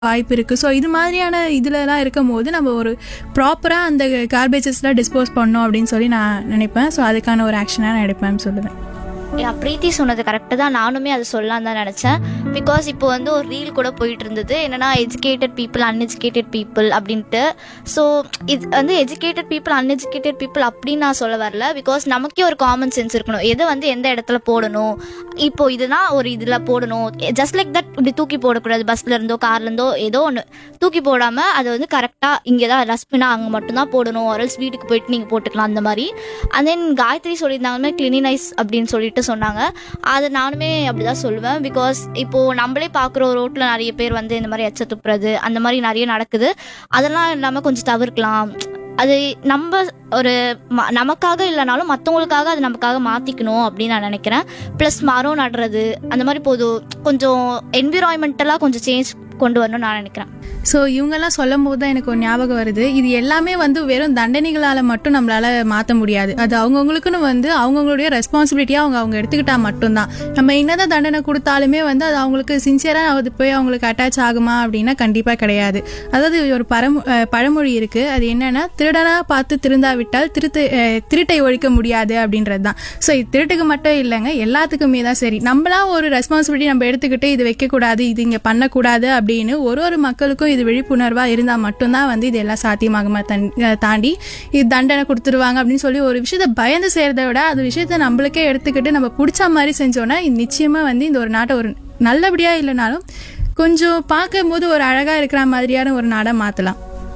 வாய்ப்பு இருக்குது ஸோ இது மாதிரியான இதுலலாம் இருக்கும் போது நம்ம ஒரு ப்ராப்பராக அந்த கார்பேஜஸ்லாம் டிஸ்போஸ் பண்ணோம் அப்படின்னு சொல்லி நான் நினைப்பேன் ஸோ அதுக்கான ஒரு ஆக்ஷனாக நான் எடுப்பேன்னு சொல்லுவேன் யா பிரீத்தி சொன்னது கரெக்டு தான் நானுமே அது சொல்லலாம் தான் நினச்சேன் பிகாஸ் இப்போ வந்து ஒரு ரீல் கூட போயிட்டு இருந்தது என்னன்னா எஜுகேட்டட் பீப்புள் அன்எஜுகேட்டட் பீப்புள் அப்படின்ட்டு ஸோ இது வந்து எஜுகேட்டட் பீப்புள் அன்எஜுகேட்டட் பீப்புள் அப்படின்னு நான் சொல்ல வரல பிகாஸ் நமக்கே ஒரு காமன் சென்ஸ் இருக்கணும் எதை வந்து எந்த இடத்துல போடணும் இப்போ இதுனா ஒரு இதில் போடணும் ஜஸ்ட் லைக் தட் இப்படி தூக்கி போடக்கூடாது பஸ்ல இருந்தோ கார்ல இருந்தோ ஏதோ ஒன்று தூக்கி போடாம அதை வந்து கரெக்டாக இங்கே தான் டஸ்ட்பினா அங்கே மட்டும்தான் போடணும் ஆரல்ஸ் வீட்டுக்கு போயிட்டு நீங்கள் போட்டுக்கலாம் அந்த மாதிரி அண்ட் தென் காயத்ரி சொல்லியிருந்தாங்கன்னா கிளினினைஸ் அப்படின்னு சொல்லிட்டு சொன்னாங்க அது நானுமே அப்படிதான் சொல்லுவேன் பிகாஸ் இப்போ நம்மளே பார்க்குறோம் ரோட்ல நிறைய பேர் வந்து இந்த மாதிரி எச்ச துப்புறது அந்த மாதிரி நிறைய நடக்குது அதெல்லாம் இல்லாமல் கொஞ்சம் தவிர்க்கலாம் அது நம்ம ஒரு ம- நமக்காக இல்லைனாலும் மற்றவங்களுக்காக அது நமக்காக மாற்றிக்கணும் அப்படின்னு நான் நினைக்கிறேன் ப்ளஸ் மரம் நடுறது அந்த மாதிரி போதும் கொஞ்சம் என்விரான்மெண்டலாக கொஞ்சம் சேஞ்ச் கொண்டு வரணும்னு நான் நினைக்கிறேன் ஸோ இவங்கெல்லாம் சொல்லும் போது தான் எனக்கு ஒரு ஞாபகம் வருது இது எல்லாமே வந்து வெறும் தண்டனைகளால் மட்டும் நம்மளால மாற்ற முடியாது அது அவங்கவுங்களுக்குன்னு வந்து அவங்கவுங்களுடைய ரெஸ்பான்சிபிலிட்டியாக அவங்க அவங்க எடுத்துக்கிட்டா மட்டும்தான் நம்ம என்னதான் தண்டனை கொடுத்தாலுமே வந்து அது அவங்களுக்கு சின்சியராக அது போய் அவங்களுக்கு அட்டாச் ஆகுமா அப்படின்னா கண்டிப்பாக கிடையாது அதாவது ஒரு பரம அஹ் பழமொழி இருக்கு அது என்னன்னா திருடனா பார்த்து திருந்தாவிட்டால் திருத்து அஹ் திருட்டை ஒழிக்க முடியாது அப்படின்றது தான் ஸோ இது திருட்டுக்கு மட்டும் இல்லைங்க எல்லாத்துக்குமே தான் சரி நம்மளா ஒரு ரெஸ்பான்சிபிலிட்டி நம்ம எடுத்துக்கிட்டு இது வைக்கக்கூடாது இது இங்கே பண்ணக்கூடாது அப்படின்னு ஒரு ஒரு மக்களுக்கும் இது விழிப்புணர்வாக இருந்தால் மட்டும்தான் வந்து இது எல்லாம் சாத்தியமாகுமா தன் அஹ் தாண்டி இது தண்டனை கொடுத்துருவாங்க அப்படின்னு சொல்லி ஒரு விஷயத்த பயந்து செய்கிறத விட அது விஷயத்த நம்மளுக்கே எடுத்துக்கிட்டு நம்ம பிடிச்ச மாதிரி செஞ்சோன்னா இது நிச்சயமாக வந்து இந்த ஒரு நாட்டை ஒரு நல்லபடியாக இல்லைனாலும் கொஞ்சம் பார்க்கும்போது ஒரு அழகாக இருக்கிற மாதிரியான ஒரு நாடை மாற்றலாம்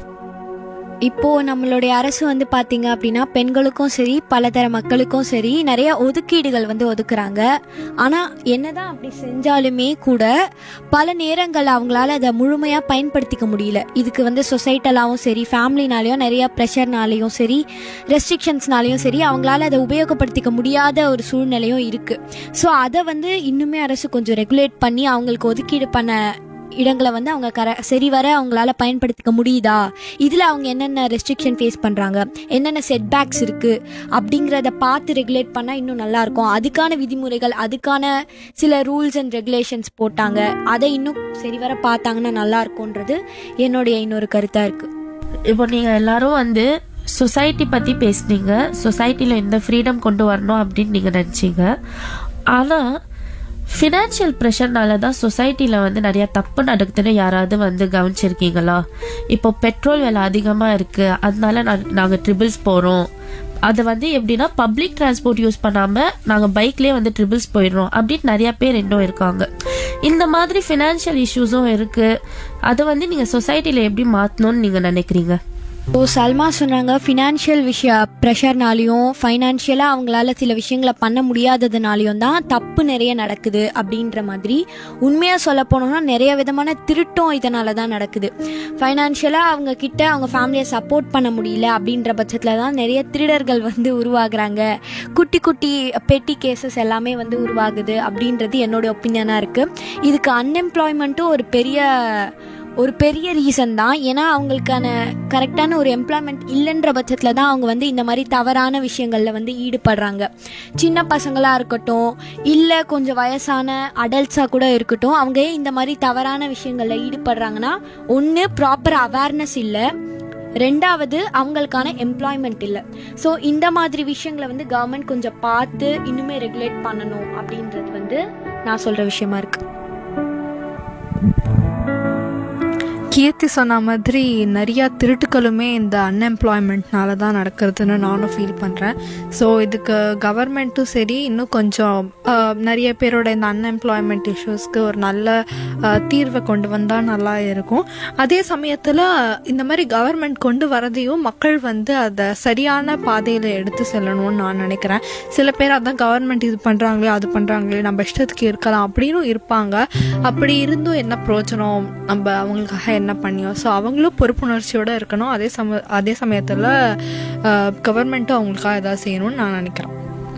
இப்போ நம்மளுடைய அரசு வந்து பாத்தீங்க அப்படின்னா பெண்களுக்கும் சரி பலதர மக்களுக்கும் சரி நிறைய ஒதுக்கீடுகள் வந்து ஒதுக்குறாங்க ஆனா என்னதான் அப்படி செஞ்சாலுமே கூட பல நேரங்கள் அவங்களால அதை முழுமையா பயன்படுத்திக்க முடியல இதுக்கு வந்து சொசைட்டலாவும் சரி ஃபேமிலினாலையும் நிறைய ப்ரெஷர்னாலையும் சரி ரெஸ்ட்ரிக்ஷன்ஸ்னாலையும் சரி அவங்களால அதை உபயோகப்படுத்திக்க முடியாத ஒரு சூழ்நிலையும் இருக்கு ஸோ அதை வந்து இன்னுமே அரசு கொஞ்சம் ரெகுலேட் பண்ணி அவங்களுக்கு ஒதுக்கீடு பண்ண இடங்களை வந்து அவங்க கர சரிவர அவங்களால பயன்படுத்திக்க முடியுதா இதில் அவங்க என்னென்ன ரெஸ்ட்ரிக்ஷன் ஃபேஸ் பண்ணுறாங்க என்னென்ன செட்பேக்ஸ் இருக்குது அப்படிங்கிறத பார்த்து ரெகுலேட் பண்ணால் இன்னும் நல்லாயிருக்கும் அதுக்கான விதிமுறைகள் அதுக்கான சில ரூல்ஸ் அண்ட் ரெகுலேஷன்ஸ் போட்டாங்க அதை இன்னும் சரிவர பார்த்தாங்கன்னா நல்லா இருக்கும்ன்றது என்னுடைய இன்னொரு கருத்தாக இருக்குது இப்போ நீங்க எல்லாரும் வந்து சொசைட்டி பத்தி பேசுனீங்க சொசைட்டில இந்த ஃப்ரீடம் கொண்டு வரணும் அப்படின்னு நீங்க நினைச்சீங்க ஆனா ஃபினான்ஷியல் ப்ரெஷர்னால தான் சொசைட்டியில் வந்து நிறைய தப்பு நடக்குதுன்னு யாராவது வந்து கவனிச்சிருக்கீங்களா இப்போ பெட்ரோல் விலை அதிகமாக இருக்குது அதனால நான் நாங்கள் ட்ரிபிள்ஸ் போகிறோம் அது வந்து எப்படின்னா பப்ளிக் டிரான்ஸ்போர்ட் யூஸ் பண்ணாமல் நாங்கள் பைக்லேயே வந்து ட்ரிபிள்ஸ் போயிடுறோம் அப்படின்னு நிறைய பேர் இன்னும் இருக்காங்க இந்த மாதிரி ஃபினான்ஷியல் இஷ்யூஸும் இருக்குது அதை வந்து நீங்கள் சொசைட்டியில் எப்படி மாற்றணும்னு நீங்கள் நினைக்கிறீங்க ஸோ சல்மா சொன்னாங்க ஃபினான்ஷியல் விஷய ப்ரெஷர்னாலையும் ஃபைனான்ஷியலாக அவங்களால சில விஷயங்களை பண்ண முடியாததுனாலையும் தான் தப்பு நிறைய நடக்குது அப்படின்ற மாதிரி உண்மையாக சொல்ல போனோம்னா நிறைய விதமான திருட்டும் இதனால தான் நடக்குது ஃபைனான்ஷியலாக அவங்க கிட்ட அவங்க ஃபேமிலியை சப்போர்ட் பண்ண முடியல அப்படின்ற பட்சத்தில் தான் நிறைய திருடர்கள் வந்து உருவாகுறாங்க குட்டி குட்டி பெட்டி கேசஸ் எல்லாமே வந்து உருவாகுது அப்படின்றது என்னோட ஒப்பீனியனாக இருக்குது இதுக்கு அன்எம்ப்ளாய்மெண்ட்டும் ஒரு பெரிய ஒரு பெரிய ரீசன் தான் ஏன்னா அவங்களுக்கான கரெக்டான ஒரு எம்ப்ளாய்மெண்ட் இல்லைன்ற பட்சத்தில் தான் அவங்க வந்து இந்த மாதிரி தவறான விஷயங்களில் வந்து ஈடுபடுறாங்க சின்ன பசங்களாக இருக்கட்டும் இல்லை கொஞ்சம் வயசான அடல்ட்ஸாக கூட இருக்கட்டும் அவங்க ஏன் இந்த மாதிரி தவறான விஷயங்களில் ஈடுபடுறாங்கன்னா ஒன்று ப்ராப்பர் அவேர்னஸ் இல்லை ரெண்டாவது அவங்களுக்கான எம்ப்ளாய்மெண்ட் இல்லை ஸோ இந்த மாதிரி விஷயங்களை வந்து கவர்மெண்ட் கொஞ்சம் பார்த்து இன்னுமே ரெகுலேட் பண்ணணும் அப்படின்றது வந்து நான் சொல்கிற விஷயமா இருக்குது கீர்த்தி சொன்ன மாதிரி நிறையா திருட்டுக்களுமே இந்த அன்எம்ப்ளாய்மெண்ட்னால தான் நடக்கிறதுன்னு நானும் ஃபீல் பண்ணுறேன் ஸோ இதுக்கு கவர்மெண்ட்டும் சரி இன்னும் கொஞ்சம் ஆஹ், நிறைய பேரோட இந்த அன்எம்ப்ளாய்மெண்ட் இஷ்யூஸ்க்கு ஒரு நல்ல ஆஹ், தீர்வை கொண்டு வந்தால் நல்லா இருக்கும் அதே சமயத்தில் இந்த மாதிரி கவர்மெண்ட் கொண்டு வரதையும் மக்கள் வந்து அதை சரியான பாதையில் எடுத்து செல்லணும்னு நான் நினைக்கிறேன் சில பேர் அதான் கவர்மெண்ட் இது பண்ணுறாங்களே அது பண்ணுறாங்களே நம்ம இஷ்டத்துக்கு இருக்கலாம் அப்படின்னு இருப்பாங்க அப்படி இருந்தும் என்ன பிரயோஜனம் நம்ம அவங்களுக்காக என்ன பண்ணியோம் ஸோ அவங்களும் பொறுப்புணர்ச்சியோட இருக்கணும் அதே சம அதே சமயத்தில் கவர்மெண்ட்டும் அவங்களுக்காக ஏதாவது செய்யணும்னு நான் நினைக்கிறேன்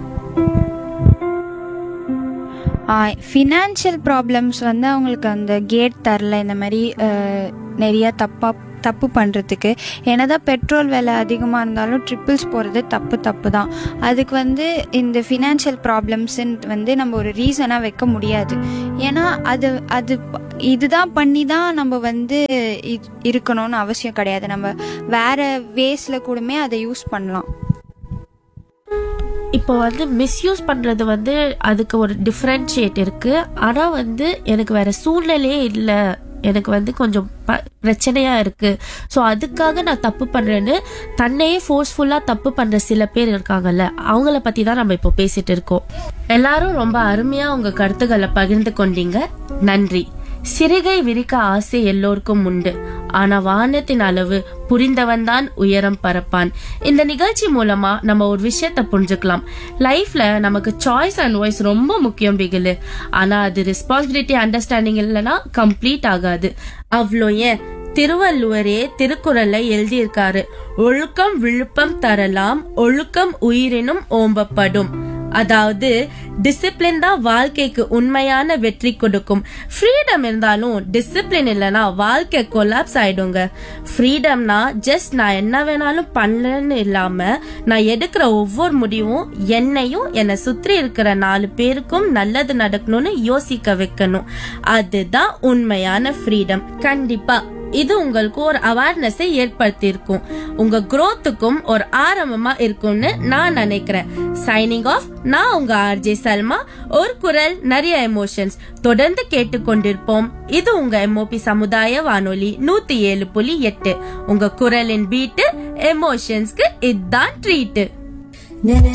ஃபினான்ஷியல் ப்ராப்ளம்ஸ் வந்து அவங்களுக்கு அந்த கேட் தரல இந்த மாதிரி அஹ், நிறைய தப்பாக தப்பு பண்ணுறதுக்கு என்னதான் பெட்ரோல் விலை அதிகமாக இருந்தாலும் ட்ரிப்பிள்ஸ் போகிறது தப்பு தப்பு தான் அதுக்கு வந்து இந்த ஃபினான்ஷியல் ப்ராப்ளம்ஸுன்னு வந்து நம்ம ஒரு ரீசனாக வைக்க முடியாது ஏன்னா அது அது இதுதான் பண்ணி தான் நம்ம வந்து இ- இருக்கணும்னு அவசியம் கிடையாது நம்ம வேற வேஸில் கூடமே அதை யூஸ் பண்ணலாம் இப்போ வந்து மிஸ்யூஸ் பண்றது வந்து அதுக்கு ஒரு டிஃப்ரென்ஷியேட் இருக்கு ஆனா வந்து எனக்கு வேற சூழ்நிலையே இல்லை எனக்கு வந்து கொஞ்சம் ப- பிரச்சனையா இருக்கு ஸோ அதுக்காக நான் தப்பு பண்றேன்னு தன்னையே ஃபோர்ஸ்ஃபுல்லா தப்பு பண்ற சில பேர் இருக்காங்கல்ல அவங்கள பத்தி தான் நம்ம இப்போ பேசிட்டு இருக்கோம் எல்லாரும் ரொம்ப அருமையா உங்க கருத்துக்களை பகிர்ந்து கொண்டீங்க நன்றி சிறுகை விரிக்க ஆசை எல்லோருக்கும் உண்டு ஆனா வானத்தின் அளவு புரிந்தவன் தான் உயரம் பறப்பான் இந்த நிகழ்ச்சி மூலமா நம்ம ஒரு விஷயத்த புரிஞ்சுக்கலாம் லைஃப்ல நமக்கு சாய்ஸ் அண்ட் வாய்ஸ் ரொம்ப முக்கியம் பிகிலு ஆனா அது ரெஸ்பான்சிபிலிட்டி அண்டர்ஸ்டாண்டிங் இல்லைன்னா கம்ப்ளீட் ஆகாது அவ்வளோ ஏன் திருவள்ளுவரே திருக்குறளை எழுதியிருக்காரு ஒழுக்கம் விழுப்பம் தரலாம் ஒழுக்கம் உயிரினும் ஓம்பப்படும் அதாவது டிசிப்ளின் தான் வாழ்க்கைக்கு உண்மையான வெற்றி கொடுக்கும் ஃப்ரீடம் இருந்தாலும் டிசிப்ளின் இல்லைன்னா வாழ்க்கை கொலாப்ஸ் ஆயிடுங்க ஃப்ரீடம்னா ஜஸ்ட் நான் என்ன வேணாலும் பண்ணலன்னு இல்லாம நான் எடுக்கிற ஒவ்வொரு முடிவும் என்னையும் என்னை சுற்றி இருக்கிற நாலு பேருக்கும் நல்லது நடக்கணும்னு யோசிக்க வைக்கணும் அதுதான் உண்மையான ஃப்ரீடம் கண்டிப்பா இது உங்களுக்கு ஒரு அவேர்னஸை ஏற்படுத்தியிருக்கும் உங்க growth-க்கும் ஒரு ஆரம்பமா இருக்கும்னு நான் நினைக்கிறேன் சைனிங் ஆஃப் நான் உங்க ஆர்ஜே சல்மா ஒரு குரல் நிறைய எமோஷன்ஸ் தொடர்ந்து கேட்டுக்கொண்டிருப்போம் இது உங்க எம்ஓபி சமுதாய வானொலி நூத்தி ஏழு புள்ளி எட்டு உங்க குரலின் பீட்டு எமோஷன்ஸ்க்கு இதுதான் ட்ரீட்டு